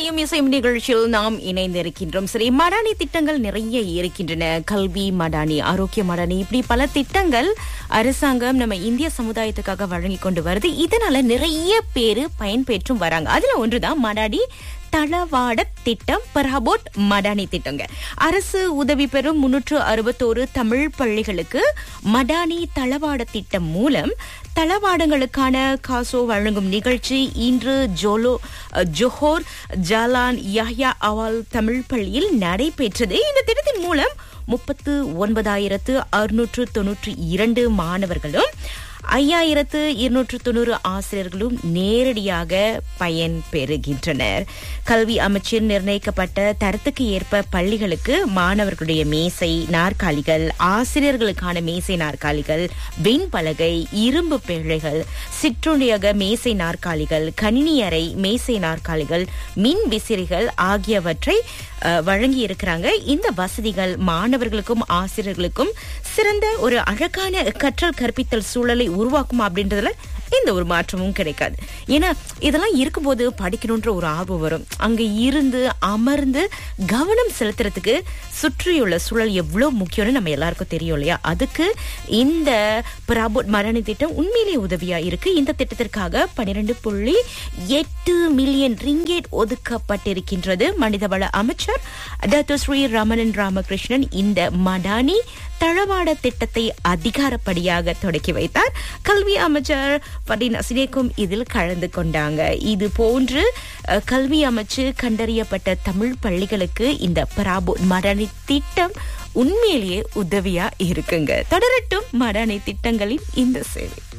இசையும் இசையும் நிகழ்ச்சியில் நாம் இணைந்திருக்கின்றோம் சரி மடானி திட்டங்கள் நிறைய இருக்கின்றன கல்வி மடானி ஆரோக்கிய மடானி இப்படி பல திட்டங்கள் அரசாங்கம் நம்ம இந்திய சமுதாயத்துக்காக வழங்கி கொண்டு வருது இதனால நிறைய பேரு பயன்பெற்றும் வராங்க அதுல ஒன்றுதான் மடாடி தளவாட திட்டம் பராபோட் மடானி திட்டங்க அரசு உதவி பெறும் முன்னூற்று அறுபத்தோரு தமிழ் பள்ளிகளுக்கு மடானி தளவாட திட்டம் மூலம் தளவாடங்களுக்கான காசோ வழங்கும் நிகழ்ச்சி இன்று ஜோலோ Johor Jalan Yahya Awal Tamil பள்ளியில் நடைபெற்றது இந்த திட்டத்தின் மூலம் முப்பத்து ஒன்பதாயிரத்து அறுநூற்று தொன்னூற்றி இரண்டு மாணவர்களும் ஐயாயிரத்து இருநூற்று தொண்ணூறு ஆசிரியர்களும் நேரடியாக பயன் பெறுகின்றனர் கல்வி அமைச்சில் நிர்ணயிக்கப்பட்ட தரத்துக்கு ஏற்ப பள்ளிகளுக்கு மாணவர்களுடைய மேசை நாற்காலிகள் ஆசிரியர்களுக்கான மேசை நாற்காலிகள் வெண்பலகை இரும்பு பேழைகள் சிற்றுண்டியக மேசை நாற்காலிகள் கணினி அறை மேசை நாற்காலிகள் மின் விசிறிகள் ஆகியவற்றை வழங்கி இருக்கிறாங்க இந்த வசதிகள் மாணவர்களுக்கும் ஆசிரியர்களுக்கும் சிறந்த ஒரு அழகான கற்றல் கற்பித்தல் சூழலை உருவாக்கும் அப்படின்றதுல எந்த ஒரு மாற்றமும் கிடைக்காது ஏன்னா இதெல்லாம் இருக்கும்போது படிக்கணுன்ற ஒரு ஆர்வம் வரும் அங்க இருந்து அமர்ந்து கவனம் செலுத்துறதுக்கு சுற்றியுள்ள சூழல் எவ்வளவு முக்கியம்னு நம்ம எல்லாருக்கும் தெரியும் இல்லையா அதுக்கு இந்த பிரபோட் மரணி திட்டம் உண்மையிலேயே உதவியா இருக்கு இந்த திட்டத்திற்காக பனிரெண்டு புள்ளி எட்டு மில்லியன் ரிங்கேட் ஒதுக்கப்பட்டிருக்கின்றது மனிதவள அமைச்சர் டாக்டர் ஸ்ரீ ரமணன் ராமகிருஷ்ணன் இந்த மடானி தளவாட திட்டத்தை அதிகாரப்படியாக தொடக்கி வைத்தார் கல்வி அமைச்சர் படின் அசினேக்கும் இதில் கலந்து கொண்டாங்க இது போன்று கல்வி அமைச்சு கண்டறியப்பட்ட தமிழ் பள்ளிகளுக்கு இந்த பராபோ மடானி திட்டம் உண்மையிலேயே உதவியா இருக்குங்க தொடரட்டும் மடானி திட்டங்களின் இந்த சேவை